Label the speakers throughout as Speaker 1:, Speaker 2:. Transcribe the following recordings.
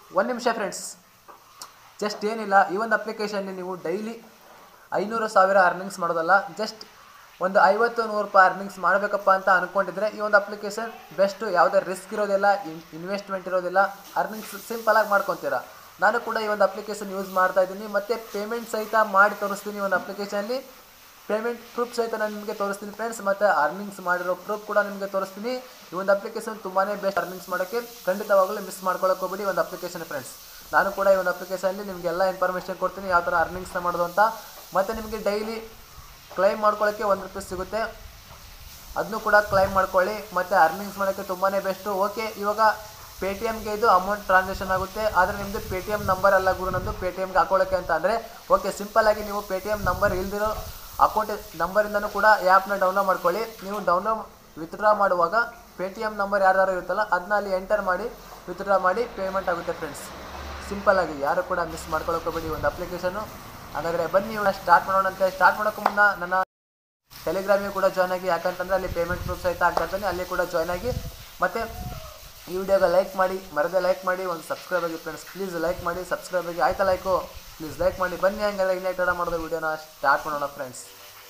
Speaker 1: ಒಂದು ನಿಮಿಷ friends just ಏನಿಲ್ಲ ಈ ಒಂದು ಅಪ್ಲಿಕೇಶನ್ಲಿ ನೀವು ಡೈಲಿ ಐನೂರು ಸಾವಿರ ಅರ್ನಿಂಗ್ಸ್ ಮಾಡೋದಲ್ಲ ಜಸ್ಟ್ ಒಂದು ಐವತ್ತು ನೂರು ರೂಪಾಯಿ ಅರ್ನಿಂಗ್ಸ್ ಮಾಡಬೇಕಪ್ಪ ಅಂತ ಅಂದ್ಕೊಂಡಿದ್ರೆ ಈ ಒಂದು ಅಪ್ಲಿಕೇಶನ್ ಬೆಸ್ಟು ಯಾವುದೇ ರಿಸ್ಕ್ ಇರೋದಿಲ್ಲ ಇನ್ವೆಸ್ಟ್ಮೆಂಟ್ ಇರೋದಿಲ್ಲ ಅರ್ನಿಂಗ್ಸ್ ಸಿಂಪಲಾಗಿ ಮಾಡ್ಕೊತೀರಾ ನಾನು ಕೂಡ ಈ ಒಂದು ಅಪ್ಲಿಕೇಶನ್ ಯೂಸ್ ಮಾಡ್ತಾ ಇದ್ದೀನಿ ಮತ್ತು ಪೇಮೆಂಟ್ ಸಹಿತ ಮಾಡಿ ತೋರಿಸ್ತೀನಿ ಈ ಒಂದು ಅಪ್ಲಿಕೇಶನಲ್ಲಿ ಪೇಮೆಂಟ್ ಪ್ರೂಫ್ ಸಹಿತ ನಾನು ನಿಮಗೆ ತೋರಿಸ್ತೀನಿ ಫ್ರೆಂಡ್ಸ್ ಮತ್ತು ಅರ್ನಿಂಗ್ಸ್ ಮಾಡಿರೋ ಪ್ರೂಫ್ ಕೂಡ ನಿಮಗೆ ತೋರಿಸ್ತೀನಿ ಈ ಒಂದು ಅಪ್ಲಿಕೇಶನ್ ತುಂಬಾ ಬೆಸ್ಟ್ ಅರ್ನಿಂಗ್ಸ್ ಮಾಡೋಕ್ಕೆ ಖಂಡಿತವಾಗಲೂ ಮಿಸ್ ಮಾಡ್ಕೊಳ್ಳೋಕೆ ಹೋಗ್ಬಿಡಿ ಈ ಒಂದು ಅಪ್ಲಿಕೇಶನ್ ಫ್ರೆಂಡ್ಸ್ ನಾನು ಕೂಡ ಈ ಒಂದು ಅಪ್ಲಿಕೇಶನಲ್ಲಿ ನಿಮಗೆಲ್ಲ ಇನ್ಫಾರ್ಮೇಷನ್ ಕೊಡ್ತೀನಿ ಯಾವ ಥರ ಅರ್ನಿಂಗ್ಸ್ನ ಮಾಡೋದು ಅಂತ ಮತ್ತು ನಿಮಗೆ ಡೈಲಿ ಕ್ಲೈಮ್ ಮಾಡ್ಕೊಳ್ಳೋಕ್ಕೆ ಒಂದು ರೂಪಾಯಿ ಸಿಗುತ್ತೆ ಅದನ್ನು ಕೂಡ ಕ್ಲೈಮ್ ಮಾಡ್ಕೊಳ್ಳಿ ಮತ್ತು ಅರ್ನಿಂಗ್ಸ್ ಮಾಡೋಕ್ಕೆ ತುಂಬಾ ಬೆಸ್ಟು ಓಕೆ ಇವಾಗ ಪೇ ಟಿ ಎಮ್ಗೆ ಇದು ಅಮೌಂಟ್ ಟ್ರಾನ್ಸಾಕ್ಷನ್ ಆಗುತ್ತೆ ಆದರೆ ನಿಮ್ಮದು ಪೇ ಟಿ ಎಮ್ ನಂಬರ್ ಅಲ್ಲ ಗುರು ನಮ್ಮದು ಪೇ ಟಿ ಎಮ್ಗೆ ಹಾಕೊಳ್ಳೋಕ್ಕೆ ಅಂತ ಅಂದರೆ ಓಕೆ ಸಿಂಪಲ್ಲಾಗಿ ನೀವು ಪೇ ಟಿ ಎಮ್ ನಂಬರ್ ಇಲ್ದಿರೋ ಅಕೌಂಟ್ ನಂಬರಿಂದನೂ ಕೂಡ ಆ್ಯಪ್ನ ಡೌನ್ಲೋಡ್ ಮಾಡ್ಕೊಳ್ಳಿ ನೀವು ಡೌನ್ಲೋಡ್ ವಿತ್ಡ್ರಾ ಮಾಡುವಾಗ ಪೇ ಟಿ ಎಮ್ ನಂಬರ್ ಯಾರ್ಯಾರು ಇರುತ್ತಲ್ಲ ಅದನ್ನ ಅಲ್ಲಿ ಎಂಟರ್ ಮಾಡಿ ವಿತ್ಡ್ರಾ ಮಾಡಿ ಪೇಮೆಂಟ್ ಆಗುತ್ತೆ ಫ್ರೆಂಡ್ಸ್ ಸಿಂಪಲ್ಲಾಗಿ ಯಾರು ಕೂಡ ಮಿಸ್ ಮಾಡ್ಕೊಳ್ಳೋಕೆ ಹೋಗ್ಬೇಡಿ ಒಂದು ಅಪ್ಲಿಕೇಶನು ಹಾಗಾದರೆ ಬನ್ನಿ ಇವಾಗ ಸ್ಟಾರ್ಟ್ ಮಾಡೋಣಂತೆ ಸ್ಟಾರ್ಟ್ ಮಾಡೋಕ್ಕೂ ಮುನ್ನ ನನ್ನ ಟೆಲಿಗ್ರಾಮಿಗೆ ಕೂಡ ಜಾಯ್ನ್ ಆಗಿ ಯಾಕಂತಂದರೆ ಅಲ್ಲಿ ಪೇಮೆಂಟ್ ಪ್ರೂಫ್ ಸಹಿತ ಆಗ್ತಾ ಇರ್ತಾನೆ ಅಲ್ಲಿ ಕೂಡ ಜಾಯ್ನ್ ಆಗಿ ಮತ್ತು ಈ ವಿಡಿಯೋಗೆ ಲೈಕ್ ಮಾಡಿ ಮರದೇ ಲೈಕ್ ಮಾಡಿ ಒಂದು ಸಬ್ಸ್ಕ್ರೈಬ್ ಆಗಿ ಫ್ರೆಂಡ್ಸ್ ಪ್ಲೀಸ್ ಲೈಕ್ ಮಾಡಿ ಸಬ್ಸ್ಕ್ರೈಬ್ ಆಗಿ ಆಯ್ತಾ ಲೈಕು ಪ್ಲೀಸ್ ಲೈಕ್ ಮಾಡಿ ಬನ್ನಿ ಹಂಗೆಲ್ಲ ಇನ್ನೈಟ್ ಮಾಡೋದು ವಿಡಿಯೋನ ಸ್ಟಾರ್ಟ್ ಮಾಡೋಣ ಫ್ರೆಂಡ್ಸ್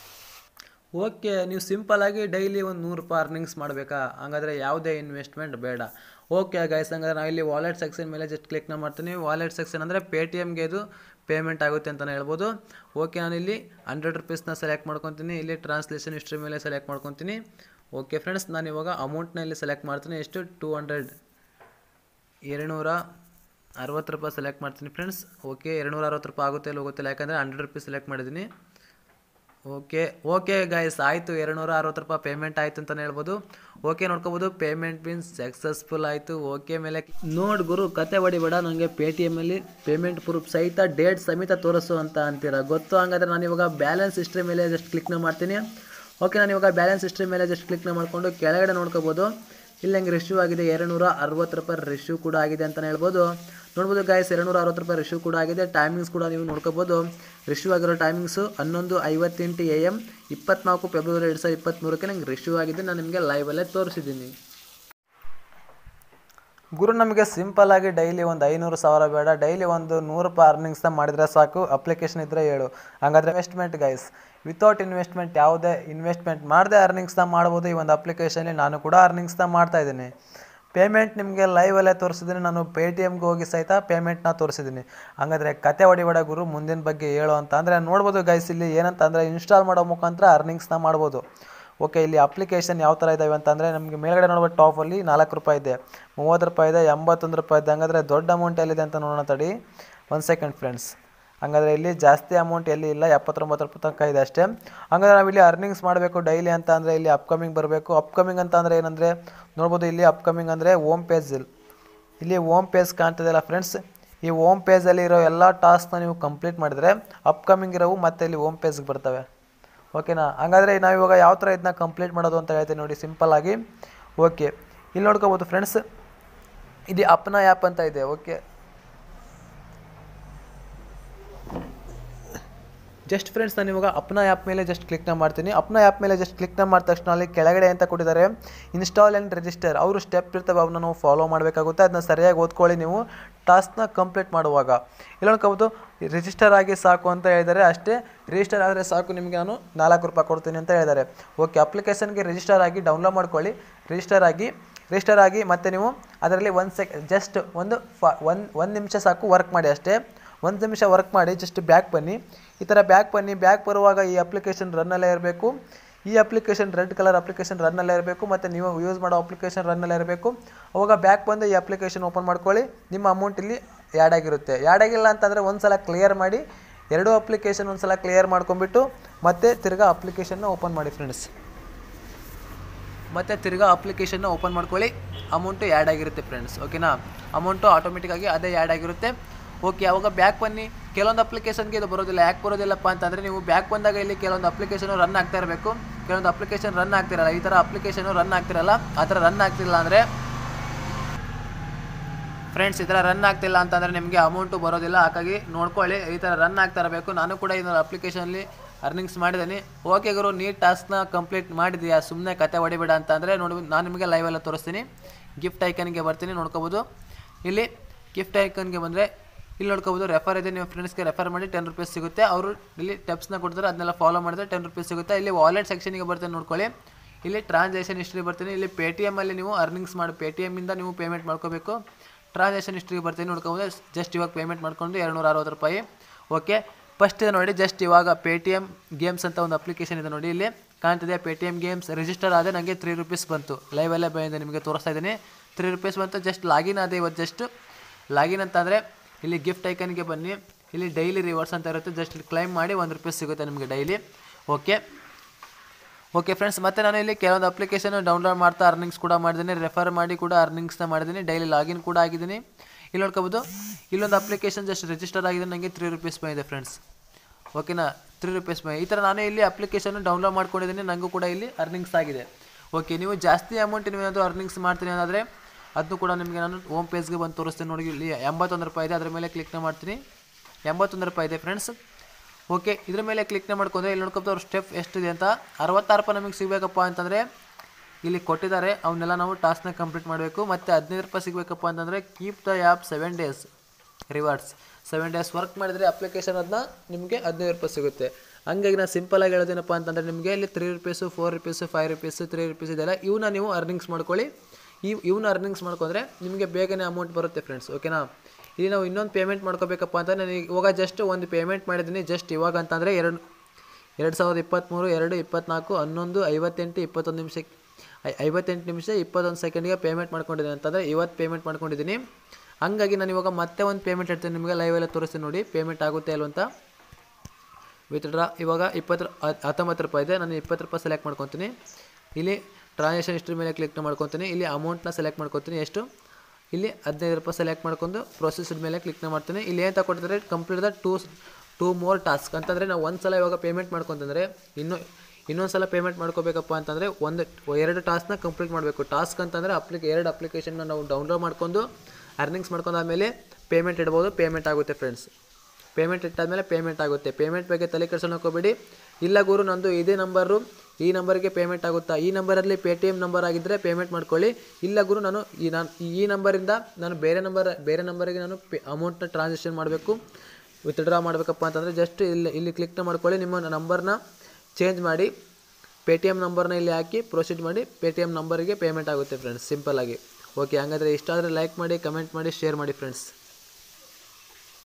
Speaker 1: ಓಕೆ ನೀವು ಸಿಂಪಲ್ಲಾಗಿ ಡೈಲಿ ಒಂದು ನೂರು ರೂಪಾಯಿ ಅರ್ನಿಂಗ್ಸ್ ಮಾಡಬೇಕಾ ಹಂಗಾದ್ರೆ ಯಾವುದೇ ಇನ್ವೆಸ್ಟ್ಮೆಂಟ್ ಬೇಡ ಓಕೆ ಗೈಸ್ ಹಂಗಾದ್ರೆ ನಾವು ಇಲ್ಲಿ ವಾಲೆಟ್ ಸೆಕ್ಷನ್ ಮೇಲೆ ಜಸ್ಟ್ ಕ್ಲಿಕ್ನ ಮಾಡ್ತೀನಿ ವಾಲೆಟ್ ಸೆಕ್ಷನ್ ಅಂದರೆ ಪೇ ಟಿ ಎಮ್ಗೆ ಇದು ಪೇಮೆಂಟ್ ಆಗುತ್ತೆ ಅಂತಲೇ ಹೇಳ್ಬೋದು ಓಕೆ ನಾನಿಲ್ಲಿ ಹಂಡ್ರೆಡ್ ರುಪೀಸ್ನ ಸೆಲೆಕ್ಟ್ ಮಾಡ್ಕೊತೀನಿ ಇಲ್ಲಿ ಟ್ರಾನ್ಸ್ಲೇಷನ್ ಹಿಸ್ಟ್ರಿ ಮೇಲೆ ಸೆಲೆಕ್ಟ್ ಮಾಡ್ಕೊತೀನಿ ಓಕೆ ಫ್ರೆಂಡ್ಸ್ ನಾನು ಇವಾಗ ಅಮೌಂಟ್ನ ಇಲ್ಲಿ ಸೆಲೆಕ್ಟ್ ಮಾಡ್ತೀನಿ ಎಷ್ಟು ಟೂ ಹಂಡ್ರೆಡ್ ಎರಡುನೂರ ಅರವತ್ತು ರೂಪಾಯಿ ಸೆಲೆಕ್ಟ್ ಮಾಡ್ತೀನಿ ಫ್ರೆಂಡ್ಸ್ ಓಕೆ ಎರಡುನೂರ ಅರವತ್ತು ರೂಪಾಯಿ ಆಗುತ್ತೆ ಇಲ್ಲ ಹೋಗುತ್ತಿಲ್ಲ ಯಾಕಂದರೆ ಹಂಡ್ರೆಡ್ ರುಪೀಸ್ ಸೆಲೆಕ್ಟ್ ಮಾಡಿದ್ದೀನಿ ಓಕೆ ಓಕೆ ಗೈಸ್ ಆಯಿತು ಎರಡುನೂರ ಅರವತ್ತು ರೂಪಾಯಿ ಪೇಮೆಂಟ್ ಆಯಿತು ಅಂತಲೇ ಹೇಳ್ಬೋದು ಓಕೆ ನೋಡ್ಕೋಬೋದು ಪೇಮೆಂಟ್ ಬಿನ್ ಸಕ್ಸಸ್ಫುಲ್ ಆಯಿತು ಓಕೆ ಮೇಲೆ ನೋಡ್ ಗುರು ಕತೆ ಹೊಡಿಬೇಡ ನನಗೆ ಪೇ ಟಿ ಎಮ್ಮಲ್ಲಿ ಪೇಮೆಂಟ್ ಪ್ರೂಫ್ ಸಹಿತ ಡೇಟ್ ಸಮೇತ ತೋರಿಸು ಅಂತ ಅಂತೀರ ಗೊತ್ತು ಹಂಗಾದ್ರೆ ನಾನು ಇವಾಗ ಬ್ಯಾಲೆನ್ಸ್ ಹಿಸ್ಟ್ರಿ ಮೇಲೆ ಜಸ್ಟ್ ಕ್ಲಿಕ್ನ ಮಾಡ್ತೀನಿ ಓಕೆ ನಾನು ಇವಾಗ ಬ್ಯಾಲೆನ್ಸ್ ಹಿಸ್ಟ್ರಿ ಮೇಲೆ ಜಸ್ಟ್ ಕ್ಲಿಕ್ನ ಮಾಡಿಕೊಂಡು ಕೆಳಗಡೆ ನೋಡ್ಕೋಬೋದು ಇಲ್ಲಿ ಹಂಗೆ ರಿಶ್ಯೂ ಆಗಿದೆ ಎರಡುನೂರ ಅರವತ್ತು ರೂಪಾಯಿ ರಿಶ್ಯೂ ಕೂಡ ಆಗಿದೆ ಅಂತಲೇ ಹೇಳ್ಬೋದು ನೋಡ್ಬೋದು ಗಾಯಸ್ ಎರಡುನೂರ ಅರವತ್ತು ರೂಪಾಯಿ ರಿಶ್ಯೂ ಕೂಡ ಆಗಿದೆ ಟೈಮಿಂಗ್ಸ್ ಕೂಡ ನೀವು ನೋಡ್ಕೋಬೋದು ರಿಶ್ಯೂ ಆಗಿರೋ ಟೈಮಿಂಗ್ಸು ಹನ್ನೊಂದು ಐವತ್ತೆಂಟು ಎ ಎಮ್ ಇಪ್ಪತ್ನಾಲ್ಕು ಫೆಬ್ರವರಿ ಎರಡು ಸಾವಿರದ ಇಪ್ಪತ್ತ್ಮೂರಕ್ಕೆ ನಂಗೆ ರಿಶ್ಯೂ ಆಗಿದೆ ನಾನು ನಿಮಗೆ ಲೈವಲ್ಲೇ ತೋರಿಸಿದ್ದೀನಿ ಗುರು ನಮಗೆ ಸಿಂಪಲ್ ಆಗಿ ಡೈಲಿ ಒಂದು ಐನೂರು ಸಾವಿರ ಬೇಡ ಡೈಲಿ ಒಂದು ನೂರು ರೂಪಾಯಿ ಅರ್ನಿಂಗ್ಸ್ನ ಮಾಡಿದರೆ ಸಾಕು ಅಪ್ಲಿಕೇಶನ್ ಇದ್ದರೆ ಹೇಳು ಹಂಗಾದ್ರೆ ಇನ್ವೆಸ್ಟ್ಮೆಂಟ್ ಗೈಸ್ ವಿತೌಟ್ ಇನ್ವೆಸ್ಟ್ಮೆಂಟ್ ಯಾವುದೇ ಇನ್ವೆಸ್ಟ್ಮೆಂಟ್ ಮಾಡದೆ ಅರ್ನಿಂಗ್ಸ್ನ ಮಾಡ್ಬೋದು ಈ ಒಂದು ಅಪ್ಲಿಕೇಶನಲ್ಲಿ ನಾನು ಕೂಡ ಅರ್ನಿಂಗ್ಸ್ನ ಮಾಡ್ತಾ ಇದ್ದೀನಿ ಪೇಮೆಂಟ್ ನಿಮಗೆ ಲೈವಲ್ಲೇ ತೋರಿಸಿದ್ದೀನಿ ನಾನು ಪೇ ಟಿ ಎಮ್ಗೆ ಹೋಗಿ ಸಹಿತ ಪೇಮೆಂಟ್ನ ತೋರಿಸಿದ್ದೀನಿ ಹಂಗಾದ್ರೆ ಕತೆ ಹೊಡಿಬೇಡ ಗುರು ಮುಂದಿನ ಬಗ್ಗೆ ಹೇಳು ಅಂತ ಅಂದರೆ ನೋಡ್ಬೋದು ಗೈಸ್ ಇಲ್ಲಿ ಏನಂತ ಅಂದರೆ ಇನ್ಸ್ಟಾಲ್ ಮಾಡೋ ಮುಖಾಂತರ ಅರ್ನಿಂಗ್ಸ್ನ ಮಾಡ್ಬೋದು ಓಕೆ ಇಲ್ಲಿ ಅಪ್ಲಿಕೇಶನ್ ಯಾವ ಥರ ಇದ್ದಾವೆ ಅಂತಂದರೆ ನಮಗೆ ಮೇಲ್ಗಡೆ ನೋಡ್ಬೋದು ಟಾಪಲ್ಲಿ ನಾಲ್ಕು ರೂಪಾಯಿ ಇದೆ ಮೂವತ್ತು ರೂಪಾಯಿ ಇದೆ ಎಂಬತ್ತೊಂದು ರೂಪಾಯಿ ಇದೆ ಹಂಗಾದ್ರೆ ದೊಡ್ಡ ಅಮೌಂಟ್ ಎಲ್ಲಿದೆ ಅಂತ ನೋಡೋಣ ತಡಿ ಒಂದು ಸೆಕೆಂಡ್ ಫ್ರೆಂಡ್ಸ್ ಹಂಗಾದ್ರೆ ಇಲ್ಲಿ ಜಾಸ್ತಿ ಅಮೌಂಟ್ ಎಲ್ಲಿ ಇಲ್ಲ ಎಪ್ಪತ್ತೊಂಬತ್ತು ರೂಪಾಯಿ ತನಕ ಇದೆ ಅಷ್ಟೇ ಹಂಗಾದ್ರೆ ನಾವು ಇಲ್ಲಿ ಅರ್ನಿಂಗ್ಸ್ ಮಾಡಬೇಕು ಡೈಲಿ ಅಂತ ಅಂದರೆ ಇಲ್ಲಿ ಅಪ್ಕಮಿಂಗ್ ಬರಬೇಕು ಅಪ್ಕಮಿಂಗ್ ಅಂತ ಅಂದರೆ ಏನಂದರೆ ನೋಡ್ಬೋದು ಇಲ್ಲಿ ಅಪ್ಕಮಿಂಗ್ ಅಂದರೆ ಓಮ್ ಪೇಜ್ ಇಲ್ಲಿ ಓಮ್ ಪೇಜ್ ಕಾಣ್ತಿದೆಯಲ್ಲ ಫ್ರೆಂಡ್ಸ್ ಈ ಓಮ್ ಪೇಜಲ್ಲಿ ಇರೋ ಎಲ್ಲ ಟಾಸ್ಕ್ನ ನೀವು ಕಂಪ್ಲೀಟ್ ಮಾಡಿದರೆ ಅಪ್ಕಮಿಂಗ್ ಇರೋವು ಮತ್ತೆ ಇಲ್ಲಿ ಓಮ್ ಪೇಜ್ಗೆ ಬರ್ತವೆ ಓಕೆನಾ ಹಂಗಾದ್ರೆ ನಾವು ಇವಾಗ ಯಾವ ಥರ ಇದನ್ನ ಕಂಪ್ಲೀಟ್ ಮಾಡೋದು ಅಂತ ಹೇಳ್ತೀನಿ ನೋಡಿ ಸಿಂಪಲ್ ಆಗಿ ಓಕೆ ಇಲ್ಲಿ ನೋಡ್ಕೋಬೋದು ಫ್ರೆಂಡ್ಸ್ ಇದು ಅಪ್ನ ಆ್ಯಪ್ ಅಂತ ಇದೆ ಓಕೆ ಜಸ್ಟ್ ಫ್ರೆಂಡ್ಸ್ ನಾನು ಇವಾಗ ಅಪ್ನ ಆ್ಯಪ್ ಮೇಲೆ ಜಸ್ಟ್ ಕ್ಲಿಕ್ನ ಮಾಡ್ತೀನಿ ಅಪ್ನ ಆ್ಯಪ್ ಮೇಲೆ ಜಸ್ಟ್ ಕ್ಲಿಕ್ನ ಮಾಡಿದ ತಕ್ಷಣ ಅಲ್ಲಿ ಕೆಳಗಡೆ ಅಂತ ಕೊಟ್ಟಿದ್ದಾರೆ ಇನ್ಸ್ಟಾಲ್ ಆ್ಯಂಡ್ ರಿಜಿಸ್ಟರ್ ಅವರು ಸ್ಟೆಪ್ ಇರ್ತವೆ ಅವನ್ನ ನಾವು ಫಾಲೋ ಮಾಡಬೇಕಾಗುತ್ತೆ ಅದನ್ನ ಸರಿಯಾಗಿ ಓದ್ಕೊಳ್ಳಿ ನೀವು ಟಾಸ್ಕ್ನ ಕಂಪ್ಲೀಟ್ ಮಾಡುವಾಗ ಇಲ್ಲಿ ನೋಡ್ಕೋಬೋದು ರಿಜಿಸ್ಟರ್ ಆಗಿ ಸಾಕು ಅಂತ ಹೇಳಿದ್ದಾರೆ ಅಷ್ಟೇ ರಿಜಿಸ್ಟರ್ ಆದರೆ ಸಾಕು ನಿಮಗೆ ನಾನು ನಾಲ್ಕು ರೂಪಾಯಿ ಕೊಡ್ತೀನಿ ಅಂತ ಹೇಳಿದ್ದಾರೆ ಓಕೆ ಅಪ್ಲಿಕೇಶನ್ಗೆ ರಿಜಿಸ್ಟರ್ ಆಗಿ ಡೌನ್ಲೋಡ್ ಮಾಡ್ಕೊಳ್ಳಿ ರಿಜಿಸ್ಟರ್ ಆಗಿ ರಿಜಿಸ್ಟರ್ ಆಗಿ ಮತ್ತು ನೀವು ಅದರಲ್ಲಿ ಒಂದು ಸೆಕ್ ಜಸ್ಟ್ ಒಂದು ಫ ಒಂದು ಒಂದು ನಿಮಿಷ ಸಾಕು ವರ್ಕ್ ಮಾಡಿ ಅಷ್ಟೇ ಒಂದು ನಿಮಿಷ ವರ್ಕ್ ಮಾಡಿ ಜಸ್ಟ್ ಬ್ಯಾಕ್ ಬನ್ನಿ ಈ ಥರ ಬ್ಯಾಕ್ ಬನ್ನಿ ಬ್ಯಾಕ್ ಬರುವಾಗ ಈ ಅಪ್ಲಿಕೇಶನ್ ರನ್ನಲ್ಲೇ ಇರಬೇಕು ಈ ಅಪ್ಲಿಕೇಶನ್ ರೆಡ್ ಕಲರ್ ಅಪ್ಲಿಕೇಶನ್ ರನ್ನಲ್ಲೇ ಇರಬೇಕು ಮತ್ತು ನೀವು ಯೂಸ್ ಮಾಡೋ ಅಪ್ಲಿಕೇಶನ್ ರನ್ನಲ್ಲೇ ಇರಬೇಕು ಅವಾಗ ಬ್ಯಾಕ್ ಬಂದು ಈ ಅಪ್ಲಿಕೇಶನ್ ಓಪನ್ ಮಾಡ್ಕೊಳ್ಳಿ ನಿಮ್ಮ ಅಮೌಂಟ್ ಇಲ್ಲಿ ಆ್ಯಡ್ ಆಗಿರುತ್ತೆ ಆ್ಯಡ್ ಆಗಿಲ್ಲ ಅಂತಂದರೆ ಒಂದು ಸಲ ಕ್ಲಿಯರ್ ಮಾಡಿ ಎರಡೂ ಅಪ್ಲಿಕೇಶನ್ ಒಂದು ಸಲ ಕ್ಲಿಯರ್ ಮಾಡ್ಕೊಂಬಿಟ್ಟು ಮತ್ತೆ ತಿರ್ಗಾ ಅಪ್ಲಿಕೇಶನ್ನ ಓಪನ್ ಮಾಡಿ ಫ್ರೆಂಡ್ಸ್ ಮತ್ತು ತಿರ್ಗಾ ಅಪ್ಲಿಕೇಶನ್ನ ಓಪನ್ ಮಾಡ್ಕೊಳ್ಳಿ ಅಮೌಂಟು ಆ್ಯಡ್ ಆಗಿರುತ್ತೆ ಫ್ರೆಂಡ್ಸ್ ಓಕೆನಾ ಅಮೌಂಟು ಆಟೋಮೆಟಿಕ್ಕಾಗಿ ಅದೇ ಆ್ಯಡ್ ಆಗಿರುತ್ತೆ ಓಕೆ ಅವಾಗ ಬ್ಯಾಕ್ ಬನ್ನಿ ಕೆಲವೊಂದು ಅಪ್ಲಿಕೇಶನ್ಗೆ ಇದು ಬರೋದಿಲ್ಲ ಯಾಕೆ ಬರೋದಿಲ್ಲಪ್ಪ ಅಂತಂದರೆ ನೀವು ಬ್ಯಾಕ್ ಬಂದಾಗ ಇಲ್ಲಿ ಕೆಲವೊಂದು ಅಪ್ಲಿಕೇಶನು ರನ್ ಆಗ್ತಾ ಇರಬೇಕು ಕೆಲವೊಂದು ಅಪ್ಲಿಕೇಶನ್ ರನ್ ಆಗ್ತಿರಲ್ಲ ಈ ಥರ ಅಪ್ಲಿಕೇಶನು ರನ್ ಆಗ್ತಿರಲ್ಲ ಆ ಥರ ರನ್ ಆಗ್ತಿಲ್ಲ ಅಂದರೆ ಫ್ರೆಂಡ್ಸ್ ಈ ಥರ ರನ್ ಆಗ್ತಿಲ್ಲ ಅಂತಂದರೆ ನಿಮಗೆ ಅಮೌಂಟು ಬರೋದಿಲ್ಲ ಹಾಗಾಗಿ ನೋಡ್ಕೊಳ್ಳಿ ಈ ಥರ ರನ್ ಆಗ್ತಾ ಇರಬೇಕು ನಾನು ಕೂಡ ಇದೊಂದು ಅಪ್ಲಿಕೇಶನಲ್ಲಿ ಅರ್ನಿಂಗ್ಸ್ ಮಾಡಿದ್ದೀನಿ ಓಕೆ ಗುರು ನೀ ಟಾಸ್ಕ್ನ ಕಂಪ್ಲೀಟ್ ಮಾಡಿದೀಯಾ ಸುಮ್ಮನೆ ಕತೆ ಹೊಡಿಬೇಡ ಅಂತ ಅಂದರೆ ನೋಡಿ ನಾನು ನಿಮಗೆ ಲೈವೆಲ್ಲ ತೋರಿಸ್ತೀನಿ ಗಿಫ್ಟ್ ಐಕನ್ಗೆ ಬರ್ತೀನಿ ನೋಡ್ಕೋಬೋದು ಇಲ್ಲಿ ಗಿಫ್ಟ್ ಐಕನ್ಗೆ ಬಂದರೆ ಇಲ್ಲಿ ನೋಡ್ಕೋಬೋದು ರೆಫರ್ ಇದೆ ನೀವು ಫ್ರೆಂಡ್ಸ್ಗೆ ರೆಫರ್ ಮಾಡಿ ಟೆನ್ ರುಪೀಸ್ ಸಿಗುತ್ತೆ ಅವರು ಇಲ್ಲಿ ಟೆಪ್ಸ್ನ ಕೊಡ್ತಾರೆ ಅದನ್ನೆಲ್ಲ ಫಾಲೋ ಮಾಡಿದ್ರೆ ಟೆನ್ ರುಪೀಸ್ ಸಿಗುತ್ತೆ ಇಲ್ಲಿ ವಾಲೆಟ್ ಸೆಕ್ಷನ್ಗೆ ಬರ್ತೇನೆ ನೋಡ್ಕೊಳ್ಳಿ ಇಲ್ಲಿ ಟ್ರಾನ್ಸಾಕ್ಷನ್ ಹಿಸ್ಟ್ರಿ ಬರ್ತೀನಿ ಇಲ್ಲಿ ಪೇ ಟಿ ಎಮ್ಮಲ್ಲಿ ನೀವು ಅರ್ನಿಂಗ್ಸ್ ಮಾಡಿ ಪೇ ಟಿ ಎಮ್ಮಿಂದ ನೀವು ಪೇಮೆಂಟ್ ಮಾಡ್ಕೋಬೇಕು ಟ್ರಾನ್ಸಾಕ್ಷನ್ ಹಿಸ್ಟ್ರಿಗೆ ಬರ್ತೀನಿ ನೋಡ್ಕೋಬೋದು ಜಸ್ಟ್ ಇವಾಗ ಪೇಮೆಂಟ್ ಮಾಡ್ಕೊಂಡು ಎರಡು ನೂರ ಅರವತ್ತು ರೂಪಾಯಿ ಓಕೆ ಫಸ್ಟ್ ಇದೆ ನೋಡಿ ಜಸ್ಟ್ ಇವಾಗ ಪೇ ಟಿ ಎಮ್ ಗೇಮ್ಸ್ ಅಂತ ಒಂದು ಅಪ್ಲಿಕೇಶನ್ ಇದೆ ನೋಡಿ ಇಲ್ಲಿ ಕಾಣ್ತಿದೆ Paytm games register ಆದರೆ ನನಗೆ ತ್ರೀ ರುಪೀಸ್ ಬಂತು ಲೈವಲ್ಲೇ ಬಂದಿದೆ ನಿಮಗೆ ತೋರಿಸ್ತಾ ಇದ್ದೀನಿ ತ್ರೀ ರುಪೀಸ್ ಬಂತು ಜಸ್ಟ್ ಲಾಗಿನ್ ಆದ ಇವತ್ತು ಜಸ್ಟ್ ಲಾಗಿನ್ ಅಂತಂದರೆ ಇಲ್ಲಿ ಗಿಫ್ಟ್ ಐಕನ್ಗೆ ಬನ್ನಿ ಇಲ್ಲಿ ಡೈಲಿ ರಿವಾರ್ಡ್ಸ್ ಅಂತ ಇರುತ್ತೆ ಜಸ್ಟ್ ಕ್ಲೈಮ್ ಮಾಡಿ ಒಂದು ರುಪೀಸ್ ಸಿಗುತ್ತೆ ನಿಮಗೆ ಡೈಲಿ ಓಕೆ ಓಕೆ ಫ್ರೆಂಡ್ಸ್ ಮತ್ತೆ ನಾನು ಇಲ್ಲಿ ಕೆಲವೊಂದು ಅಪ್ಲಿಕೇಶನ್ ಡೌನ್ಲೋಡ್ ಮಾಡ್ತಾ ಅರ್ನಿಂಗ್ಸ್ ಕೂಡ ಮಾಡಿದ್ದೀನಿ ರೆಫರ್ ಮಾಡಿ ಕೂಡ ಅರ್ನಿಂಗ್ಸ್ನ ಮಾಡಿದ್ದೀನಿ ಡೈಲಿ ಲಾಗಿನ್ ಕೂಡ ಆಗಿದ್ದೀನಿ ಇಲ್ಲಿ ನೋಡ್ಕೋಬೋದು ಇಲ್ಲೊಂದು ಅಪ್ಲಿಕೇಶನ್ ಜಸ್ಟ್ ರಿಜಿಸ್ಟರ್ ಆಗಿದೆ ನನಗೆ ತ್ರೀ ರುಪೀಸ್ ಬಂದಿದೆ ಫ್ರೆಂಡ್ಸ್ ಓಕೆನಾ ತ್ರೀ ರುಪೀಸ್ ಬೈ ಈ ಥರ ನಾನು ಇಲ್ಲಿ ಅಪ್ಲಿಕೇಶನ್ ಡೌನ್ಲೋಡ್ ಮಾಡ್ಕೊಂಡಿದ್ದೀನಿ ನನಗೂ ಕೂಡ ಇಲ್ಲಿ ಅರ್ನಿಂಗ್ಸ್ ಆಗಿದೆ ಓಕೆ ನೀವು ಜಾಸ್ತಿ ಅಮೌಂಟ್ ನೀವು ಏನಾದರೂ ಅರ್ನಿಂಗ್ಸ್ ಮಾಡ್ತೀನಿ ಅನ್ನೋದಾದರೆ ಅದನ್ನು ಕೂಡ ನಿಮಗೆ ನಾನು ಹೋಮ್ ಪೇಜ್ಗೆ ಬಂದು ತೋರಿಸ್ತೀನಿ ನೋಡಿ ಇಲ್ಲಿ ಎಂಬತ್ತೊಂದು ರೂಪಾಯಿ ಇದೆ ಅದ್ರ ಮೇಲೆ ಕ್ಲಿಕ್ನ ಮಾಡ್ತೀನಿ ಎಂಬತ್ತೊಂದು ರೂಪಾಯಿ ಇದೆ ಫ್ರೆಂಡ್ಸ್ ಓಕೆ ಇದ್ರ ಮೇಲೆ ಕ್ಲಿಕ್ನ ಮಾಡ್ಕೊಂಡ್ರೆ ಇಲ್ಲಿ ನೋಡ್ಕೊಬೋದು ಅವ್ರ ಸ್ಟೆಪ್ ಎಷ್ಟಿದೆ ಅಂತ ಅರವತ್ತಾರು ರೂಪಾಯಿ ನಮಗೆ ಸಿಗಬೇಕಪ್ಪ ಅಂತಂದರೆ ಇಲ್ಲಿ ಕೊಟ್ಟಿದ್ದಾರೆ ಅವನ್ನೆಲ್ಲ ನಾವು ಟಾಸ್ಕ್ನ ಕಂಪ್ಲೀಟ್ ಮಾಡಬೇಕು ಮತ್ತು ಹದಿನೈದು ರೂಪಾಯಿ ಸಿಗಬೇಕಪ್ಪ ಅಂತಂದರೆ keep the app seven days rewards seven days work ಮಾಡಿದರೆ ಅಪ್ಲಿಕೇಶನ್ ಅದನ್ನ ನಿಮಗೆ ಹದಿನೈದು ರೂಪಾಯಿ ಸಿಗುತ್ತೆ ಹಂಗಾಗಿ ನಾನು ಸಿಂಪಲಾಗಿ ಹೇಳೋದೇನಪ್ಪ ಅಂತಂದರೆ ನಿಮಗೆ ಇಲ್ಲಿ three rupees four rupees five rupees three rupees ಇದೆಲ್ಲ ಇವನ್ನ ನೀವು ಅರ್ನಿಂಗ್ಸ್ ಮಾಡ್ಕೊಳ್ಳಿ ಈ ಇವನ್ನ ಅರ್ನಿಂಗ್ಸ್ ಮಾಡ್ಕೊಂಡ್ರೆ ನಿಮಗೆ ಬೇಗನೆ ಅಮೌಂಟ್ ಬರುತ್ತೆ ಫ್ರೆಂಡ್ಸ್ ಓಕೆನಾ ಇಲ್ಲಿ ನಾವು ಇನ್ನೊಂದು ಪೇಮೆಂಟ್ ಮಾಡ್ಕೋಬೇಕಪ್ಪ ಅಂತ ನಾನು ಇವಾಗ ಜಸ್ಟ್ ಒಂದು ಪೇಮೆಂಟ್ ಮಾಡಿದ್ದೀನಿ ಜಸ್ಟ್ ಇವಾಗ ಅಂತಂದರೆ ಎರಡು ಎರಡು ಸಾವಿರದ ಇಪ್ಪತ್ತ್ಮೂರು ಎರಡು ಇಪ್ಪತ್ನಾಲ್ಕು ಹನ್ನೊಂದು ಐವತ್ತೆಂಟು ಇಪ್ಪತ್ತೊಂದು ನಿಮಿಷಕ್ಕೆ ಐ ಐವತ್ತೆಂಟು ನಿಮಿಷ ಇಪ್ಪತ್ತೊಂದು ಸೆಕೆಂಡ್ಗೆ ಪೇಮೆಂಟ್ ಮಾಡ್ಕೊಂಡಿದ್ದೀನಿ ಅಂತಂದರೆ ಇವತ್ತು ಪೇಮೆಂಟ್ ಮಾಡ್ಕೊಂಡಿದ್ದೀನಿ ಹಂಗಾಗಿ ನಾನು ಇವಾಗ ಮತ್ತೆ ಒಂದು ಪೇಮೆಂಟ್ ಇಡ್ತೀನಿ ನಿಮಗೆ ಲೈವಲ್ಲೇ ತೋರಿಸ್ತೀನಿ ನೋಡಿ ಪೇಮೆಂಟ್ ಆಗುತ್ತೆ ಅಲ್ವ ಅಂತ ವಿತ್ಡ್ರಾ ಇವಾಗ ಇಪ್ಪತ್ತು ಹ- ಹತ್ತೊಂಬತ್ತು ರೂಪಾಯಿ ಇದೆ ನಾನು ಇಪ್ಪತ್ತು ರೂಪಾಯಿ ಸೆಲೆಕ್ಟ್ ಮಾಡ್ಕೊತೀನಿ ಇಲ್ಲಿ ಟ್ರಾನ್ಸಾಕ್ಷನ್ ಹಿಸ್ಟ್ರಿ ಮೇಲೆ ಕ್ಲಿಕ್ ಮಾಡ್ಕೊತೀನಿ ಇಲ್ಲಿ ಅಮೌಂಟ್ನ ಸೆಲೆಕ್ಟ್ ಮಾಡ್ಕೊತೀನಿ ಎಷ್ಟು ಇಲ್ಲಿ ಹದಿನೈದು ರೂಪಾಯಿ ಸೆಲೆಕ್ಟ್ ಮಾಡ್ಕೊಂಡು ಪ್ರೊಸೆಸ್ಡ್ ಮೇಲೆ ಕ್ಲಿಕ್ನ ಮಾಡ್ತೀನಿ ಇಲ್ಲಿ ಏನು ತಗೊಟ್ಟಿದ್ರೆ complete the two two more task ಅಂತಂದರೆ ನಾವು ಒಂದು ಸಲ ಇವಾಗ ಪೇಮೆಂಟ್ ಮಾಡ್ಕೊತಂದರೆ ಇನ್ನೂ ಇನ್ನೊಂದು ಸಲ ಪೇಮೆಂಟ್ ಮಾಡ್ಕೋಬೇಕಪ್ಪ ಅಂತಂದರೆ ಒಂದು ಎರಡು ಟಾಸ್ಕ್ನ ಕಂಪ್ಲೀಟ್ ಮಾಡಬೇಕು ಟಾಸ್ಕ್ ಅಂತಂದರೆ ಅಪ್ಲಿಕೆ ಎರಡು ಅಪ್ಲಿಕೇಶನ್ನ ನಾವು ಡೌನ್ಲೋಡ್ ಮಾಡ್ಕೊಂಡು ಅರ್ನಿಂಗ್ಸ್ ಮಾಡ್ಕೊಂಡಾದ್ಮೇಲೆ ಪೇಮೆಂಟ್ ಇಡ್ಬೋದು ಪೇಮೆಂಟ್ ಆಗುತ್ತೆ ಫ್ರೆಂಡ್ಸ್ ಪೇಮೆಂಟ್ ಇಟ್ಟಾದ್ಮೇಲೆ ಪೇಮೆಂಟ್ ಆಗುತ್ತೆ ಪೇಮೆಂಟ್ ಬಗ್ಗೆ ತಲೆ ಕೆಡ್ಸೋಕೆ ಹೋಗಬೇಡಿ ಇಲ್ಲ ಗುರು ನಂದು ಇದೇ ನಂಬರು ಈ ನಂಬರ್ಗೆ ಪೇಮೆಂಟ್ ಆಗುತ್ತಾ ಈ ನಂಬರಲ್ಲಿ ಪೇ ಟಿ ಎಮ್ ನಂಬರ್ ಆಗಿದ್ದರೆ ಪೇಮೆಂಟ್ ಮಾಡ್ಕೊಳ್ಳಿ ಇಲ್ಲ ಗುರು ನಾನು ಈ ನಾನು ಈ ನಂಬರಿಂದ ನಾನು ಬೇರೆ ನಂಬರ್ ಬೇರೆ ನಂಬರಿಗೆ ನಾನು ಪೇ ಅಮೌಂಟ್ನ ಟ್ರಾನ್ಸಾಕ್ಷನ್ ಮಾಡಬೇಕು ವಿತ್ಡ್ರಾ ಮಾಡಬೇಕಪ್ಪ ಅಂತಂದರೆ ಜಸ್ಟ್ ಇಲ್ಲಿ ಇಲ್ಲಿ ಕ್ಲಿಕ್ನ ಮಾಡ್ಕೊಳ್ಳಿ ನಿಮ್ಮ ನಂಬರ್ನ ಚೇಂಜ್ ಮಾಡಿ ಪೇ ಟಿ ಎಮ್ ನಂಬರ್ನ ಇಲ್ಲಿ ಹಾಕಿ ಪ್ರೊಸೀಡ್ ಮಾಡಿ ಪೇ ಟಿ ಎಮ್ ನಂಬರಿಗೆ ಪೇಮೆಂಟ್ ಆಗುತ್ತೆ ಫ್ರೆಂಡ್ಸ್ ಸಿಂಪಲ್ಲಾಗಿ ಓಕೆ ಹಾಗಾದರೆ ಇಷ್ಟ ಆದರೆ ಲೈಕ್ ಮಾಡಿ ಕಮೆಂಟ್ ಮಾಡಿ ಶೇರ್ ಮಾಡಿ ಫ್ರೆಂಡ್ಸ್